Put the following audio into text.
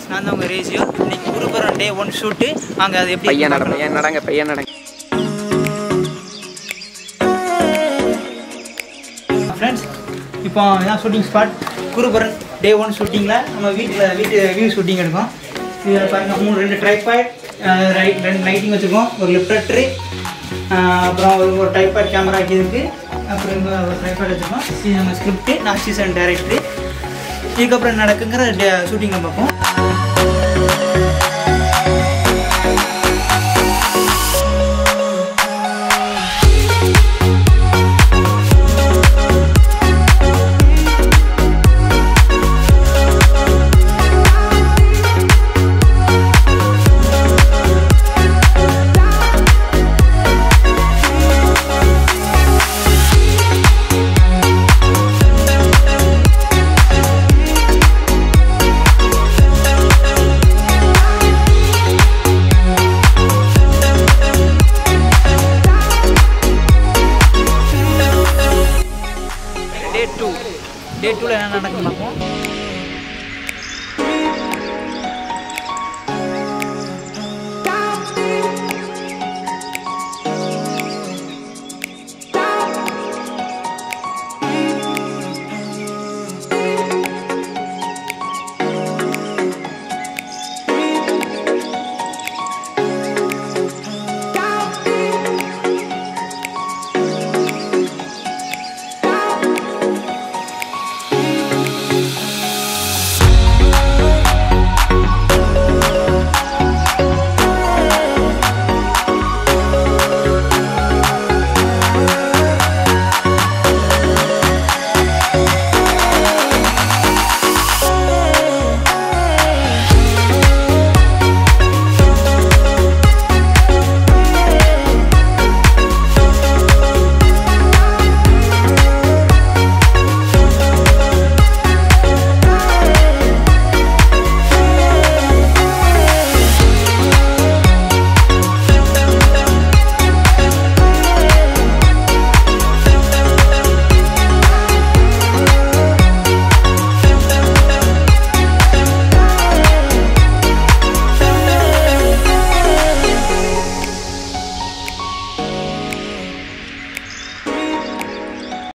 நான் தான் உங்கள் ரேசியோ இன்னைக்கு குருபுரம் டே ஒன் ஷூட்டு அங்கே அது எப்படி பையன் நட பார்க்கலாம். பையன் நடங்க பையன் நடங்க ஃப்ரெண்ட்ஸ் இப்போ இதான் shooting spot Guruparan day one ஷூட்டிங்கில் நம்ம வீட்டில் வீட்டு வியூ ஷூட்டிங் எடுக்கோம் இதில் பாருங்க மூணு ரெண்டு ட்ரைபாய்ட் ரைட் ரெண்டு லைட்டிங் வச்சுருக்கோம் ஒரு லிப்டட்ரி அப்புறம் ஒரு ஒரு டைபாய்ட் கேமரா இருக்குது அப்புறம் இங்கே ஒரு ட்ரைபாய்ட் வச்சுருக்கோம் இது நம்ம ஸ்கிரிப்ட் நான் சீசன் டேரக்டரி இதுக்கப்புறம் என்ன நடக்குங்கிற ஷூட்டிங்கில் பார்ப்போம் டே டூ டே டூவில் என்ன நடக்குன்னு பார்ப்போம்